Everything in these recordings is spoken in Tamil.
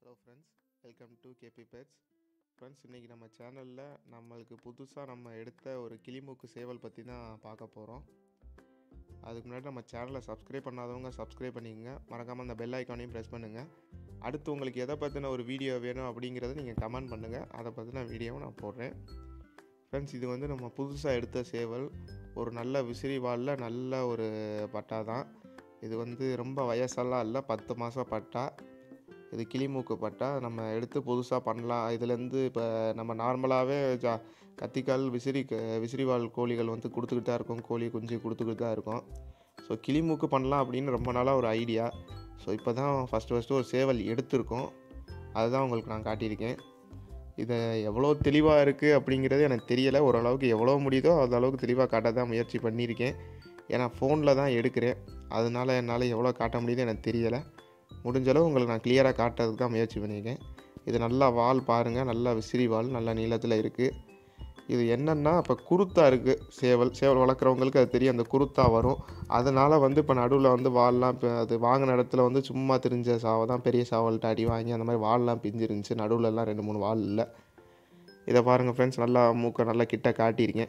hello friends welcome to KP pets friends இன்றைக்கி நம்ம சேனலில் நம்மளுக்கு புதுசாக நம்ம எடுத்த ஒரு கிளிமூக்கு சேவல் பற்றி தான் பார்க்க போகிறோம் அதுக்கு முன்னாடி நம்ம சேனலை சப்ஸ்கிரைப் பண்ணாதவங்க சப்ஸ்கிரைப் பண்ணிக்கங்க மறக்காமல் அந்த பெல் ஐக்கானையும் ப்ரெஸ் பண்ணுங்கள் அடுத்து உங்களுக்கு எதை பற்றின ஒரு வீடியோ வேணும் அப்படிங்கிறத நீங்கள் கமெண்ட் பண்ணுங்கள் அதை பற்றின வீடியோவும் நான் போடுறேன் ஃப்ரெண்ட்ஸ் இது வந்து நம்ம புதுசாக எடுத்த சேவல் ஒரு நல்ல விசிறி வாலில் நல்ல ஒரு பட்டா தான் இது வந்து ரொம்ப வயசெல்லாம் இல்லை பத்து மாதம் பட்டா இது கிளிமூக்கு பட்டா நம்ம எடுத்து புதுசாக பண்ணலாம் இதுலேருந்து இப்போ நம்ம நார்மலாகவே ஜா கத்திக்கால் விசிறி க- விசிறிவால் கோழிகள் வந்து கொடுத்துக்கிட்டு தான் இருக்கும் கோழி குஞ்சு கொடுத்துக்கிட்டு தான் இருக்கும் ஸோ கிளிமூக்கு பண்ணலாம் அப்படின்னு ரொம்ப நாளாக ஒரு ஐடியா ஸோ இப்போ தான் ஃபஸ்ட்டு ஃபஸ்ட்டு ஒரு சேவல் எடுத்திருக்கோம் அதுதான் உங்களுக்கு நான் காட்டியிருக்கேன் இதை எவ்வளோ தெளிவாக இருக்குது அப்படிங்கிறது எனக்கு தெரியலை ஓரளவுக்கு எவ்வளோ முடியுதோ அந்த அளவுக்கு தெளிவாக காட்ட தான் முயற்சி பண்ணியிருக்கேன் ஏன்னா ஃபோனில் தான் எடுக்கிறேன் அதனால என்னால் எவ்வளோ காட்ட முடியுது எனக்கு தெரியலை முடிஞ்ச அளவு உங்களுக்கு நான் கிளியராக காட்டுறதுக்கு தான் முயற்சி பண்ணியிருக்கேன் இது நல்லா வால் பாருங்கள் நல்லா விசிறி வால் நல்ல நீளத்தில் இருக்குது இது என்னென்னா இப்போ குருத்தா இருக்குது சேவல் சேவல் வளர்க்குறவங்களுக்கு அது தெரியும் அந்த குருத்தா வரும் அதனால் வந்து இப்போ நடுவில் வந்து வால்லாம் இப்போ அது வாங்கின இடத்துல வந்து சும்மா தெரிஞ்ச சாவை தான் பெரிய சாவல்கிட்ட அடி வாங்கி அந்த மாதிரி வால்லாம் பிஞ்சிருந்துச்சு நடுவுலலாம் ரெண்டு மூணு வால் இல்லை இதை பாருங்கள் ஃப்ரெண்ட்ஸ் நல்லா மூக்கை நல்லா கிட்ட காட்டியிருக்கேன்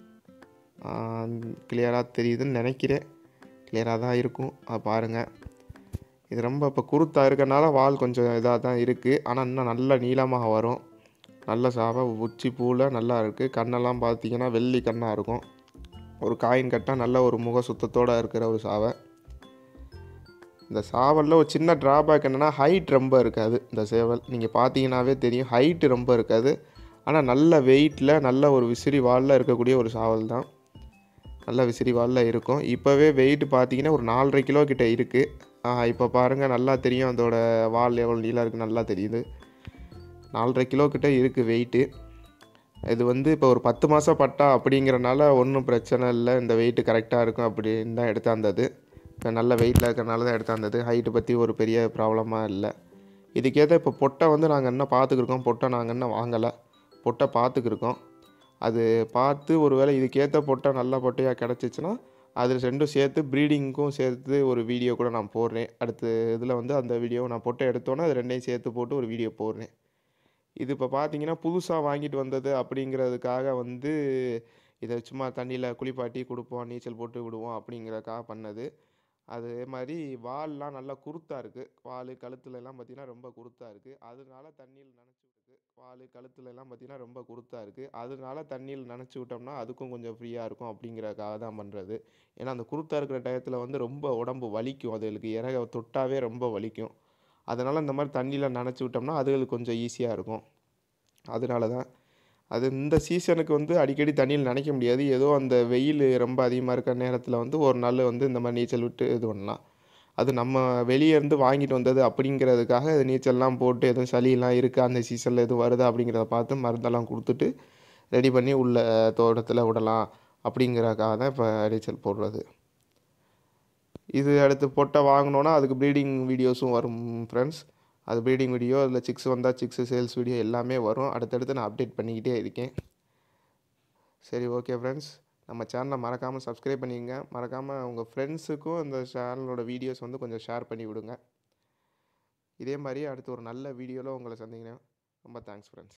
கிளியராக தெரியுதுன்னு நினைக்கிறேன் கிளியராக தான் இருக்கும் அதை பாருங்கள் இது ரொம்ப இப்போ குருத்தா இருக்கனால வால் கொஞ்சம் இதாக தான் இருக்குது ஆனால் இன்னும் நல்ல நீளமாக வரும் நல்ல சாவை உச்சி பூவில் நல்லா இருக்குது கண்ணெல்லாம் பார்த்தீங்கன்னா வெள்ளி கண்ணாக இருக்கும் ஒரு காயின் கட்டால் நல்ல ஒரு முக சுத்தத்தோடு இருக்கிற ஒரு சாவை இந்த சாவலில் ஒரு சின்ன ட்ராபேக் என்னென்னா ஹைட் ரொம்ப இருக்காது இந்த சேவல் நீங்கள் பார்த்தீங்கன்னாவே தெரியும் ஹைட்டு ரொம்ப இருக்காது ஆனால் நல்ல வெயிட்டில் நல்ல ஒரு விசிறி வாலில் இருக்கக்கூடிய ஒரு சாவல் தான் நல்ல விசிறி வாலில் இருக்கும் இப்போவே வெயிட் பார்த்தீங்கன்னா ஒரு நாலரை கிலோ கிட்ட இருக்குது இப்போ பாருங்கள் நல்லா தெரியும் அதோட வால் எவ்வளோ நீளம் இருக்குது நல்லா தெரியுது நாலரை கிலோ கிட்ட இருக்குது வெயிட்டு இது வந்து இப்போ ஒரு பத்து மாதம் பட்டா அப்படிங்கிறனால ஒன்றும் பிரச்சனை இல்லை இந்த வெயிட்டு கரெக்டாக இருக்கும் அப்படின்னு தான் எடுத்தாந்தது இப்போ நல்ல வெயிட்டில் இருக்கிறனால தான் எடுத்தாந்தது ஹைட்டு பற்றி ஒரு பெரிய ப்ராப்ளமாக இல்லை இதுக்கேற்ற இப்போ பொட்டை வந்து நாங்கள் என்ன பார்த்துக்கிருக்கோம் பொட்டை நாங்கள் என்ன வாங்கலை பொட்டை பார்த்துக்கிருக்கோம் அது பார்த்து ஒரு வேளை இதுக்கேற்ற பொட்டை நல்ல பொட்டையாக கிடச்சிச்சின்னா அது ரெண்டும் சேர்த்து ப்ரீடிங்க்கும் சேர்த்து ஒரு வீடியோ கூட நான் போடுறேன் அடுத்து இதில் வந்து அந்த வீடியோ நான் பொட்டை எடுத்தோன்னே அது ரெண்டையும் சேர்த்து போட்டு ஒரு வீடியோ போடுறேன் இது இப்போ பார்த்தீங்கன்னா புதுசாக வாங்கிட்டு வந்தது அப்படிங்கிறதுக்காக வந்து இதை சும்மா தண்ணியில் குளிப்பாட்டி கொடுப்போம் நீச்சல் போட்டு விடுவோம் அப்படிங்கிறதுக்காக பண்ணது அதே மாதிரி வால்லாம் நல்லா குருத்தா இருக்குது வால் கழுத்துல எல்லாம் பார்த்தீங்கன்னா ரொம்ப குருத்தா இருக்குது அதனால தண்ணியில் நனைச்சி விட்டுருக்கு வால் கழுத்துல எல்லாம் பார்த்தீங்கன்னா ரொம்ப குருத்தா இருக்குது அதனால தண்ணியில் நனைச்சி விட்டோம்னா அதுக்கும் கொஞ்சம் ஃப்ரீயாக இருக்கும் அப்படிங்கிறதுக்காக தான் பண்ணுறது ஏன்னா அந்த குருத்தா இருக்கிற டயத்தில் வந்து ரொம்ப உடம்பு வலிக்கும் அதுகளுக்கு இறக தொட்டாவே ரொம்ப வலிக்கும் அதனால் இந்த மாதிரி தண்ணியில் நனைச்சி விட்டோம்னா அதுகளுக்கு கொஞ்சம் ஈஸியாக இருக்கும் அதனால தான் அது இந்த சீசனுக்கு வந்து அடிக்கடி தண்ணியில் நனைக்க முடியாது ஏதோ அந்த வெயில் ரொம்ப அதிகமாக இருக்கிற நேரத்தில் வந்து ஒரு நாள் வந்து இந்த மாதிரி நீச்சல் விட்டு இது பண்ணலாம் அது நம்ம வெளியே இருந்து வாங்கிட்டு வந்தது அப்படிங்கிறதுக்காக இது நீச்சல்லாம் போட்டு எதுவும் சளியெல்லாம் இருக்கா அந்த சீசனில் எதுவும் வருதா அப்படிங்கிறத பார்த்து மருந்தெல்லாம் கொடுத்துட்டு ரெடி பண்ணி உள்ள தோட்டத்தில் விடலாம் அப்படிங்கிறதுக்காக தான் இப்போ நீச்சல் போடுறது இது அடுத்து பொட்டை வாங்கினோன்னா அதுக்கு ப்ரீடிங் வீடியோஸும் வரும் ஃப்ரெண்ட்ஸ் அது ப்ரீடிங் வீடியோ அதில் சிக்ஸ் வந்தால் சிக்ஸ் சேல்ஸ் வீடியோ எல்லாமே வரும் அடுத்தடுத்து நான் அப்டேட் பண்ணிக்கிட்டே இருக்கேன் சரி ஓகே ஃப்ரெண்ட்ஸ் நம்ம சேனலை மறக்காமல் சப்ஸ்கிரைப் பண்ணிக்கங்க மறக்காமல் உங்கள் ஃப்ரெண்ட்ஸுக்கும் இந்த சேனலோட வீடியோஸ் வந்து கொஞ்சம் ஷேர் பண்ணி விடுங்க இதே மாதிரி அடுத்து ஒரு நல்ல வீடியோவில் உங்களை சந்திக்கிறேன் ரொம்ப தேங்க்ஸ் ஃப்ரெண்ட்ஸ்